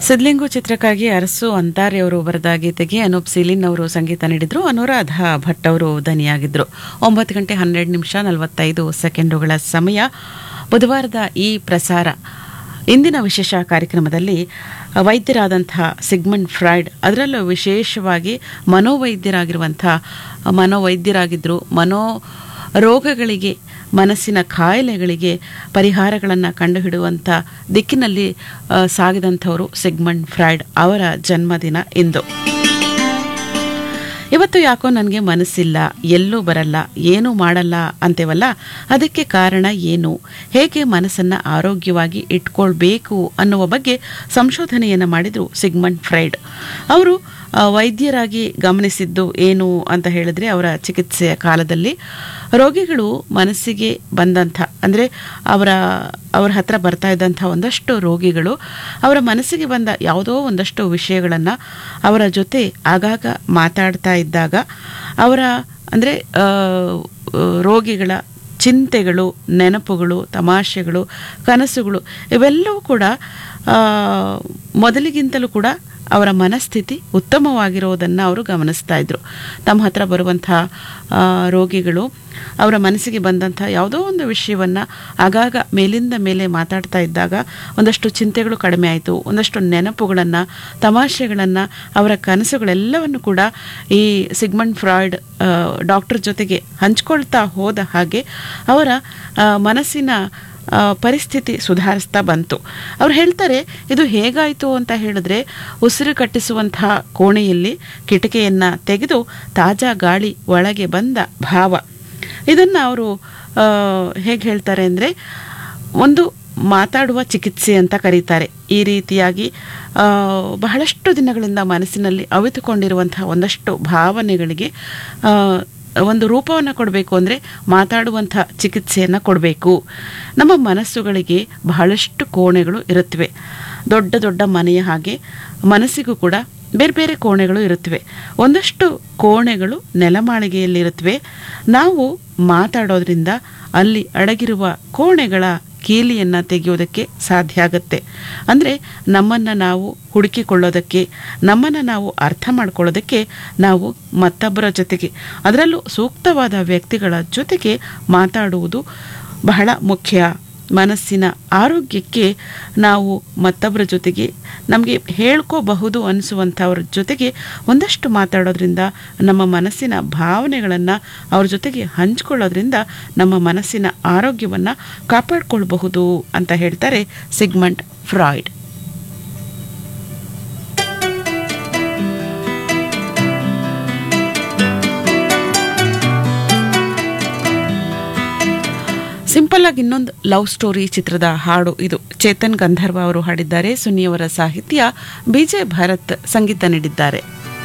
ಸಿದ್ಲಿಂಗು ಚಿತ್ರಕ್ಕಾಗಿ ಅರಸು ಅಂತಾರೆ ಅವರು ಬರೆದ ಗೀತೆಗೆ ಅನೂಪ್ ಸೀಲಿನ್ ಅವರು ಸಂಗೀತ ನೀಡಿದ್ರು ಅನುರಾಧ ಭಟ್ ಅವರು ದನಿಯಾಗಿದ್ರು ಒಂಬತ್ತು ಗಂಟೆ ಹನ್ನೆರಡು ನಿಮಿಷ ನಲವತ್ತೈದು ಸೆಕೆಂಡುಗಳ ಸಮಯ ಬುಧವಾರದ ಈ ಪ್ರಸಾರ ಇಂದಿನ ವಿಶೇಷ ಕಾರ್ಯಕ್ರಮದಲ್ಲಿ ವೈದ್ಯರಾದಂಥ ಸಿಗ್ಮಂಡ್ ಫ್ರಾಯ್ಡ್ ಅದರಲ್ಲೂ ವಿಶೇಷವಾಗಿ ಮನೋವೈದ್ಯರಾಗಿರುವಂಥ ಮನೋವೈದ್ಯರಾಗಿದ್ದರು ಮನೋ ರೋಗಗಳಿಗೆ ಮನಸ್ಸಿನ ಕಾಯಿಲೆಗಳಿಗೆ ಪರಿಹಾರಗಳನ್ನು ಕಂಡುಹಿಡುವಂಥ ದಿಕ್ಕಿನಲ್ಲಿ ಆ, ಸಾಗಿದಂಥವರು ಸಿಗ್ಮಂಡ್ ಫ್ರಾಯ್ಡ್ ಅವರ ಜನ್ಮದಿನ ಇಂದು ಇವತ್ತು ಯಾಕೋ ನನಗೆ ಮನಸ್ಸಿಲ್ಲ ಎಲ್ಲೂ ಬರಲ್ಲ ಏನೂ ಮಾಡಲ್ಲ ಅಂತೇವಲ್ಲ ಅದಕ್ಕೆ ಕಾರಣ ಏನು ಹೇಗೆ ಮನಸ್ಸನ್ನು ಆರೋಗ್ಯವಾಗಿ ಇಟ್ಕೊಳ್ಬೇಕು ಅನ್ನುವ ಬಗ್ಗೆ ಸಂಶೋಧನೆಯನ್ನು ಮಾಡಿದರು ಸಿಗ್ಮಂಡ್ ಫ್ರೈಡ್ ಅವರು ಆ, ವೈದ್ಯರಾಗಿ ಗಮನಿಸಿದ್ದು ಏನು ಅಂತ ಹೇಳಿದ್ರೆ ಅವರ ಚಿಕಿತ್ಸೆಯ ಕಾಲದಲ್ಲಿ ರೋಗಿಗಳು ಮನಸ್ಸಿಗೆ ಬಂದಂಥ ಅಂದರೆ ಅವರ ಅವರ ಹತ್ರ ಬರ್ತಾ ಇದ್ದಂಥ ಒಂದಷ್ಟು ರೋಗಿಗಳು ಅವರ ಮನಸ್ಸಿಗೆ ಬಂದ ಯಾವುದೋ ಒಂದಷ್ಟು ವಿಷಯಗಳನ್ನು ಅವರ ಜೊತೆ ಆಗಾಗ ಮಾತಾಡ್ತಾ ಇದ್ದಾಗ ಅವರ ಅಂದರೆ ರೋಗಿಗಳ ಚಿಂತೆಗಳು ನೆನಪುಗಳು ತಮಾಷೆಗಳು ಕನಸುಗಳು ಇವೆಲ್ಲವೂ ಕೂಡ ಆ, ಮೊದಲಿಗಿಂತಲೂ ಕೂಡ ಅವರ ಮನಸ್ಥಿತಿ ಉತ್ತಮವಾಗಿರೋದನ್ನು ಅವರು ಗಮನಿಸ್ತಾ ಇದ್ರು ತಮ್ಮ ಹತ್ರ ಬರುವಂಥ ಆ, ರೋಗಿಗಳು ಅವರ ಮನಸ್ಸಿಗೆ ಬಂದಂಥ ಯಾವುದೋ ಒಂದು ವಿಷಯವನ್ನು ಆಗಾಗ ಮೇಲಿಂದ ಮೇಲೆ ಮಾತಾಡ್ತಾ ಇದ್ದಾಗ ಒಂದಷ್ಟು ಚಿಂತೆಗಳು ಕಡಿಮೆ ಆಯಿತು ಒಂದಷ್ಟು ನೆನಪುಗಳನ್ನು ತಮಾಷೆಗಳನ್ನು ಅವರ ಕನಸುಗಳೆಲ್ಲವನ್ನು ಕೂಡ ಈ ಸಿಗ್ಮಂಡ್ ಫ್ರಾಯ್ಡ್ ಡಾಕ್ಟರ್ ಜೊತೆಗೆ ಹಂಚ್ಕೊಳ್ತಾ ಹೋದ ಹಾಗೆ ಅವರ ಆ, ಮನಸ್ಸಿನ ಆ, ಪರಿಸ್ಥಿತಿ ಸುಧಾರಿಸ್ತಾ ಬಂತು ಅವ್ರು ಹೇಳ್ತಾರೆ ಇದು ಹೇಗಾಯಿತು ಅಂತ ಹೇಳಿದ್ರೆ ಉಸಿರು ಕಟ್ಟಿಸುವಂತಹ ಕೋಣೆಯಲ್ಲಿ ಕಿಟಕಿಯನ್ನು ತೆಗೆದು ತಾಜಾ ಗಾಳಿ ಒಳಗೆ ಬಂದ ಭಾವ ಇದನ್ನು ಅವರು ಹೇಗೆ ಹೇಳ್ತಾರೆ ಅಂದರೆ ಒಂದು ಮಾತಾಡುವ ಚಿಕಿತ್ಸೆ ಅಂತ ಕರೀತಾರೆ ಈ ರೀತಿಯಾಗಿ ಆ, ಬಹಳಷ್ಟು ದಿನಗಳಿಂದ ಮನಸ್ಸಿನಲ್ಲಿ ಅವಿತುಕೊಂಡಿರುವಂತಹ ಒಂದಷ್ಟು ಭಾವನೆಗಳಿಗೆ ಆ, ಒಂದು ರೂಪವನ್ನು ಕೊಡಬೇಕು ಅಂದರೆ ಮಾತಾಡುವಂಥ ಚಿಕಿತ್ಸೆಯನ್ನು ಕೊಡಬೇಕು ನಮ್ಮ ಮನಸ್ಸುಗಳಿಗೆ ಬಹಳಷ್ಟು ಕೋಣೆಗಳು ಇರುತ್ತವೆ ದೊಡ್ಡ ದೊಡ್ಡ ಮನೆಯ ಹಾಗೆ ಮನಸ್ಸಿಗೂ ಕೂಡ ಬೇರೆ ಬೇರೆ ಕೋಣೆಗಳು ಇರುತ್ತವೆ ಒಂದಷ್ಟು ಕೋಣೆಗಳು ನೆಲಮಾಳಿಗೆಯಲ್ಲಿರುತ್ತವೆ ನಾವು ಮಾತಾಡೋದ್ರಿಂದ ಅಲ್ಲಿ ಅಡಗಿರುವ ಕೋಣೆಗಳ ಕೀಲಿಯನ್ನು ತೆಗೆಯೋದಕ್ಕೆ ಸಾಧ್ಯ ಆಗುತ್ತೆ ಅಂದರೆ ನಮ್ಮನ್ನು ನಾವು ಹುಡುಕಿಕೊಳ್ಳೋದಕ್ಕೆ ನಮ್ಮನ್ನು ನಾವು ಅರ್ಥ ಮಾಡ್ಕೊಳ್ಳೋದಕ್ಕೆ ನಾವು ಮತ್ತೊಬ್ಬರ ಜೊತೆಗೆ ಅದರಲ್ಲೂ ಸೂಕ್ತವಾದ ವ್ಯಕ್ತಿಗಳ ಜೊತೆಗೆ ಮಾತಾಡುವುದು ಬಹಳ ಮುಖ್ಯ ಮನಸ್ಸಿನ ಆರೋಗ್ಯಕ್ಕೆ ನಾವು ಮತ್ತೊಬ್ಬರ ಜೊತೆಗೆ ನಮಗೆ ಹೇಳ್ಕೋಬಹುದು ಅನಿಸುವಂಥವ್ರ ಜೊತೆಗೆ ಒಂದಷ್ಟು ಮಾತಾಡೋದ್ರಿಂದ ನಮ್ಮ ಮನಸ್ಸಿನ ಭಾವನೆಗಳನ್ನು ಅವ್ರ ಜೊತೆಗೆ ಹಂಚ್ಕೊಳ್ಳೋದ್ರಿಂದ ನಮ್ಮ ಮನಸ್ಸಿನ ಆರೋಗ್ಯವನ್ನು ಕಾಪಾಡ್ಕೊಳ್ಬಹುದು ಅಂತ ಹೇಳ್ತಾರೆ ಸಿಗ್ಮಂಡ್ ಫ್ರಾಯ್ಡ್ ಸಿಂಪಲ್ ಆಗಿ ಇನ್ನೊಂದು ಲವ್ ಸ್ಟೋರಿ ಚಿತ್ರದ ಹಾಡು ಇದು ಚೇತನ್ ಗಂಧರ್ವ ಅವರು ಹಾಡಿದ್ದಾರೆ ಸುನಿಯವರ ಸಾಹಿತ್ಯ ಬಿಜೆ ಭಾರತ್ ಸಂಗೀತ ನೀಡಿದ್ದಾರೆ